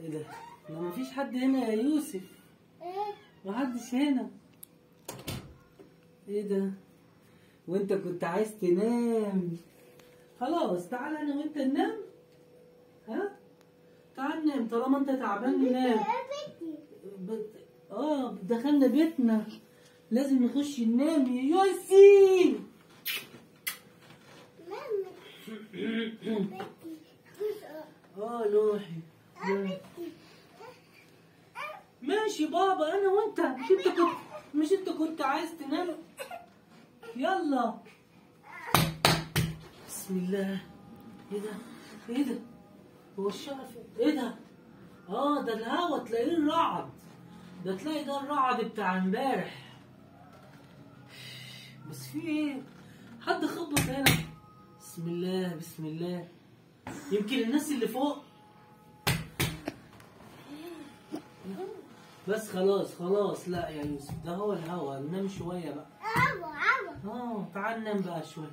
ايه ده؟ ده مفيش حد هنا يا يوسف محدش هنا ايه ده؟ وانت كنت عايز تنام خلاص تعال انا وانت ننام ها؟ تعال ننام طالما انت تعبان ننام بت... اه دخلنا بيتنا لازم نخش ننام يا يوسي اه نوحي ماشي بابا انا وانت مش انت كنت مش انت كنت عايز تنام يلا بسم الله ايه ده ايه ده هو الشرف ايه ده اه ده الهوا تلاقيه الرعد ده تلاقي ده الرعد بتاع امبارح بس في ايه حد خبط هنا بسم الله بسم الله يمكن الناس اللي فوق بس خلاص خلاص لا يا يوسف ده هو الهوا ننام شوية بقى اه تعال ننام بقى شوية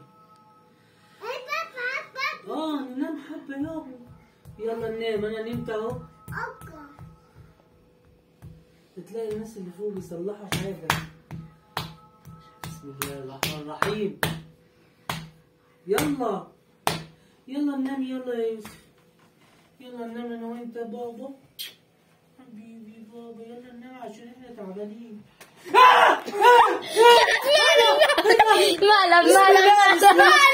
اه ننام حبة يابا يلا ننام انا نمت اهو بتلاقي الناس اللي فوق بيصلحوا حاجة بسم الله الرحمن الرحيم يلا يلا ننام يلا يا يوسف يلا ننام انا وانت بابا حبيبي بابا يلا ننام عشان احنا تعبانين مالك مالك